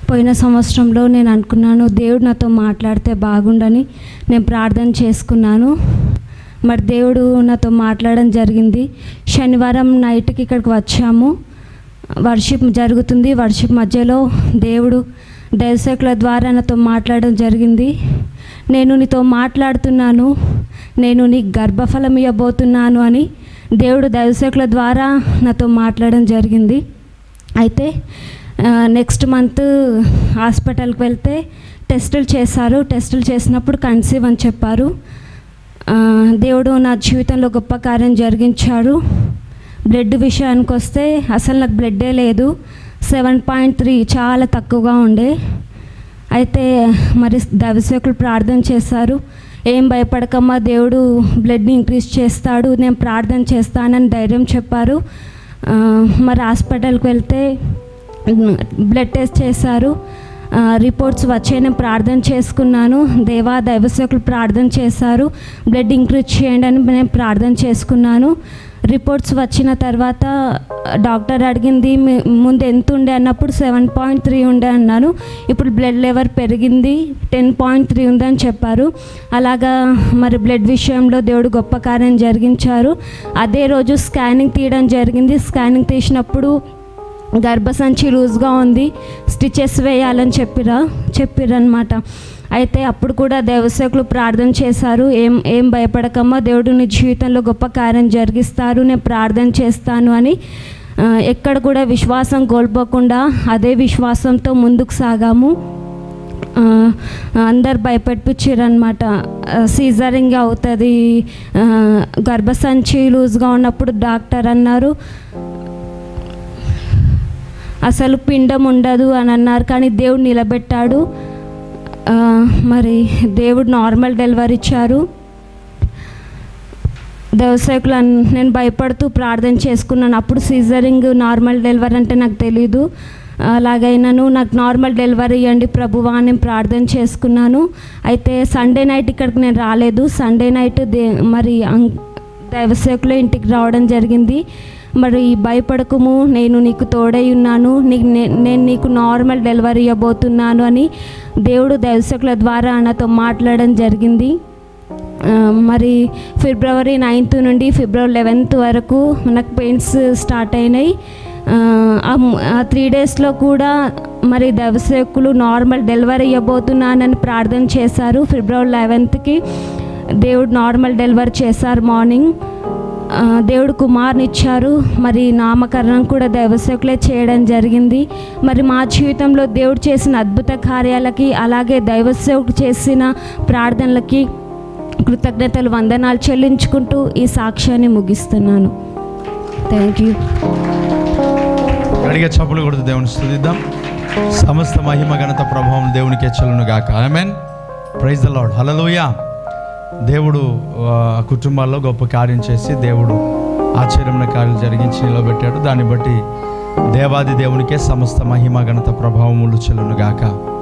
పోయిన సంవత్సరంలో నేను అనుకున్నాను దేవుడు నాతో మాట్లాడితే బాగుండని నేను ప్రార్థన చేసుకున్నాను మరి దేవుడు నాతో మాట్లాడడం జరిగింది శనివారం నైట్కి ఇక్కడికి వచ్చాము వర్షిప్ జరుగుతుంది వర్షిప్ మధ్యలో దేవుడు దైవసేకుల ద్వారా నాతో మాట్లాడడం జరిగింది నేను నీతో మాట్లాడుతున్నాను నేను నీకు గర్భఫలం ఇవ్వబోతున్నాను అని దేవుడు దైవసేకుల ద్వారా నాతో మాట్లాడడం జరిగింది అయితే నెక్స్ట్ మంత్ హాస్పిటల్కి వెళ్తే టెస్టులు చేశారు టెస్టులు చేసినప్పుడు కన్సీవ్ అని చెప్పారు ఆ, దేవుడు నా జీవితంలో గొప్ప కార్యం జరిగించాడు బ్లడ్ విషయానికి వస్తే అసలు నాకు బ్లడ్డే లేదు సెవెన్ పాయింట్ త్రీ చాలా తక్కువగా ఉండే అయితే మరి దైవసేకులు ప్రార్థన చేశారు ఏం భయపడకమ్మా దేవుడు బ్లడ్ని ఇంక్రీజ్ చేస్తాడు నేను ప్రార్థన చేస్తానని ధైర్యం చెప్పారు ఆ, మరి హాస్పిటల్కి వెళ్తే బ్లడ్ టెస్ట్ చేశారు ఆ, రిపోర్ట్స్ వచ్చే నేను ప్రార్థన చేసుకున్నాను దేవా దైవసేకులు ప్రార్థన చేశారు బ్లడ్ ఇంక్రీజ్ చేయండి అని నేను ప్రార్థన చేసుకున్నాను రిపోర్ట్స్ వచ్చిన తర్వాత డాక్టర్ అడిగింది "మీ- ముందు ఎంత ఉండే అన్నప్పుడు సెవెన్ పాయింట్ త్రీ ఉండే అన్నాను ఇప్పుడు బ్లడ్ లెవెల్ పెరిగింది టెన్ పాయింట్ త్రీ ఉందని చెప్పారు అలాగా మరి బ్లడ్ విషయంలో దేవుడు గొప్ప కార్యం జరిగించారు అదే రోజు స్కానింగ్ తీయడం జరిగింది స్కానింగ్ తీసినప్పుడు గర్భసంచి లూజ్గా ఉంది స్టిచెస్ వేయాలని చెప్పిరా చెప్పిరనమాట అయితే అప్పుడు కూడా దేవసేకులు ప్రార్థన చేశారు ఏం ఏం భయపడకమ్మా దేవుడు నీ జీవితంలో గొప్ప కార్యం జరిగిస్తారు నేను ప్రార్థన చేస్తాను అని ఆ, ఎక్కడ కూడా విశ్వాసం కోల్పోకుండా అదే విశ్వాసంతో ముందుకు సాగాము ఆ, అందరు భయపెట్టించారనమాట సీజరింగ్ అవుతుంది ఆ, గర్భసంచి లూజ్గా ఉన్నప్పుడు డాక్టర్ అన్నారు అసలు పిండం ఉండదు అని అన్నారు కానీ దేవుడు నిలబెట్టాడు ఆ, మరి దేవుడు నార్మల్ డెలివరీ ఇచ్చారు దవసేకులు అన్- నేను భయపడుతూ ప్రార్థన చేసుకున్నాను అప్పుడు సీజరింగ్ నార్మల్ డెలివరీ అంటే నాకు తెలీదు అలాగైనాను నాకు నార్మల్ డెలివరీ ఇవ్వండి ప్రభువా అని నేను ప్రార్థన చేసుకున్నాను అయితే సండే నైట్ ఇక్కడికి నేను రాలేదు సండే నైట్ దే మరి అం- దైవసేకులు ఇంటికి రావడం జరిగింది మరి భయపడకము నేను నీకు తోడై ఉన్నాను నీకు నే- నేను నీకు నార్మల్ డెలివరీ ఇవ్వబోతున్నాను అని దేవుడు దైవసేకుల ద్వారా నాతో మాట్లాడడం జరిగింది ఆ, మరి ఫిబ్రవరి నైన్త్ నుండి ఫిబ్రవరి లెవెన్త్ వరకు నాకు పెయిన్స్ స్టార్ట్ అయినాయి ఆ, ఆ ము- ఆ త్రీ డేస్లో కూడా మరి దవసేకులు నార్మల్ డెలివరీ ఇవ్వబోతున్నానని ప్రార్థన చేశారు ఫిబ్రవరి లెవెన్త్కి దేవుడు నార్మల్ డెలివరీ చేశారు మార్నింగ్ ఆ, దేవుడు కుమార్ని ఇచ్చారు మరి నామకరణం కూడా దైవసేకులే చేయడం జరిగింది మరి మా జీవితంలో దేవుడు చేసిన అద్భుత కార్యాలకి అలాగే దైవసేవుడు చేసిన ప్రార్థనలకి కృతజ్ఞతలు వందనాలు చెల్లించుకుంటూ ఈ సాక్ష్యాన్ని ముగిస్తున్నాను థ్యాంక్ యూ అడిగే చప్పులు కొడుతూ దేవుని స్థుతిద్దాం సమస్త మహిమ ఘనత ప్రభావం దేవునికి హెచ్చలను గాక ఆమెన్ ప్రైజ్ ద లాడ్ హలలోయ దేవుడు ఆ, కుటుంబాల్లో గొప్ప కార్యం చేసి దేవుడు ఆశ్చర్యమైన కార్యాలు జరిగించి నిలబెట్టాడు దాన్ని బట్టి దేవాది దేవునికే సమస్త మహిమ ఘనత ప్రభావములు చెల్లును గాక